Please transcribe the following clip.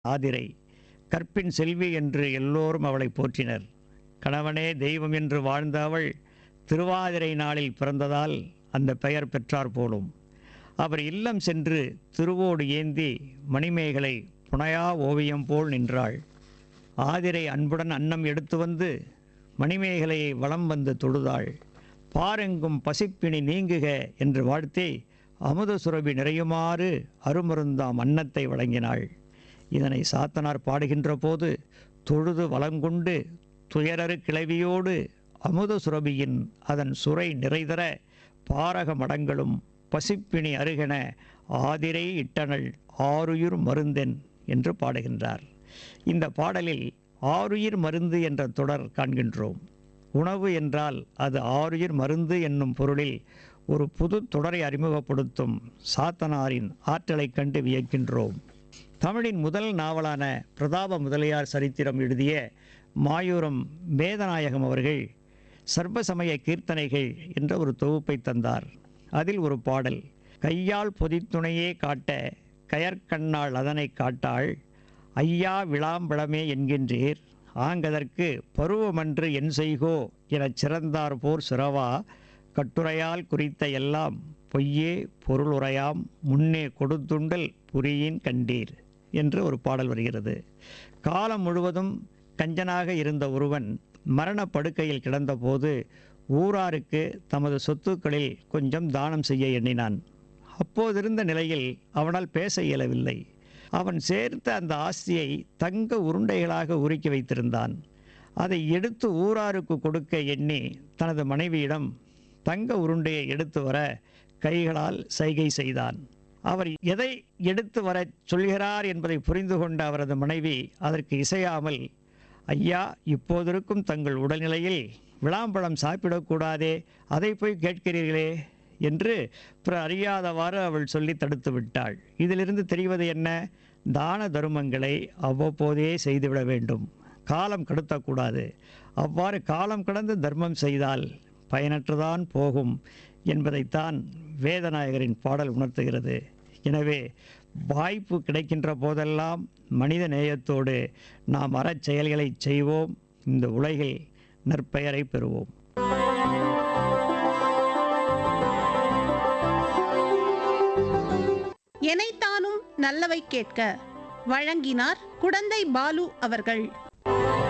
ஆதிரை கற்பின் செல்வி என்று எல்லோரும் அவளை போற்றினர் கணவனே தெய்வம் என்று வாழ்ந்த அவள் திருவாதிரை நாளில் பிறந்ததால் அந்த பெயர் பெற்றார் போலும் அவர் இல்லம் சென்று திருவோடு ஏந்தி மணிமேகலை புனையா ஓவியம் போல் நின்றாள் ஆதிரை அன்புடன் அன்னம் எடுத்து வந்து மணிமேகலையை வலம் வந்து தொழுதாள் பாரெங்கும் பசிப்பிணி நீங்குக என்று வாழ்த்தி அமுத சுரபி நிறையுமாறு அருமருந்தாம் அன்னத்தை வழங்கினாள் இதனை சாத்தனார் பாடுகின்ற போது தொழுது வளங்கொண்டு துயரறு கிளவியோடு அமுத சுரபியின் அதன் சுரை நிறைதர பாரக மடங்களும் பசிப்பிணி அருகென ஆதிரை இட்டனள் ஆருயிர் மருந்தென் என்று பாடுகின்றார் இந்த பாடலில் ஆருயிர் மருந்து என்ற தொடர் காண்கின்றோம் உணவு என்றால் அது ஆருயிர் மருந்து என்னும் பொருளில் ஒரு புது தொடரை அறிமுகப்படுத்தும் சாத்தனாரின் ஆற்றலைக் கண்டு வியக்கின்றோம் தமிழின் முதல் நாவலான பிரதாப முதலியார் சரித்திரம் எழுதிய மாயூரம் வேதநாயகம் அவர்கள் சர்வசமய கீர்த்தனைகள் என்ற ஒரு தொகுப்பை தந்தார் அதில் ஒரு பாடல் கையால் பொதித்துணையே காட்ட கயற்கண்ணாள் அதனை காட்டாள் ஐயா விளாம்பழமே என்கின்றீர் ஆங்கதற்கு பருவமன்று என் செய்கோ எனச் சிறந்தார் போர் சிறவா கட்டுரையால் குறித்த எல்லாம் பொய்யே பொருளுரையாம் முன்னே கொடுத்துண்டல் புரியின் கண்டீர் என்று ஒரு பாடல் வருகிறது காலம் முழுவதும் கஞ்சனாக இருந்த ஒருவன் மரணப் படுக்கையில் கிடந்தபோது ஊராருக்கு தமது சொத்துக்களில் கொஞ்சம் தானம் செய்ய எண்ணினான் அப்போதிருந்த நிலையில் அவனால் பேச இயலவில்லை அவன் சேர்த்த அந்த ஆஸ்தியை தங்க உருண்டைகளாக உருக்கி வைத்திருந்தான் அதை எடுத்து ஊராருக்கு கொடுக்க எண்ணி தனது மனைவியிடம் தங்க உருண்டையை எடுத்து வர கைகளால் சைகை செய்தான் அவர் எதை எடுத்து வரச் சொல்கிறார் என்பதை புரிந்து கொண்ட அவரது மனைவி அதற்கு இசையாமல் ஐயா இப்போதிருக்கும் தங்கள் உடல்நிலையில் விளாம்பழம் சாப்பிடக்கூடாதே அதை போய் கேட்கிறீர்களே என்று பிற அறியாதவாறு அவள் சொல்லி தடுத்து விட்டாள் இதிலிருந்து தெரிவது என்ன தான தருமங்களை அவ்வப்போதே செய்துவிட வேண்டும் காலம் கடத்தக்கூடாது அவ்வாறு காலம் கடந்து தர்மம் செய்தால் பயனற்றுதான் போகும் என்பதைத்தான் வேதநாயகரின் பாடல் உணர்த்துகிறது எனவே வாய்ப்பு கிடைக்கின்ற போதெல்லாம் மனித நேயத்தோடு நாம் அறச் செயல்களை செய்வோம் இந்த உலகில் நற்பெயரை பெறுவோம் எனைத்தானும் நல்லவை கேட்க வழங்கினார் குடந்தை பாலு அவர்கள்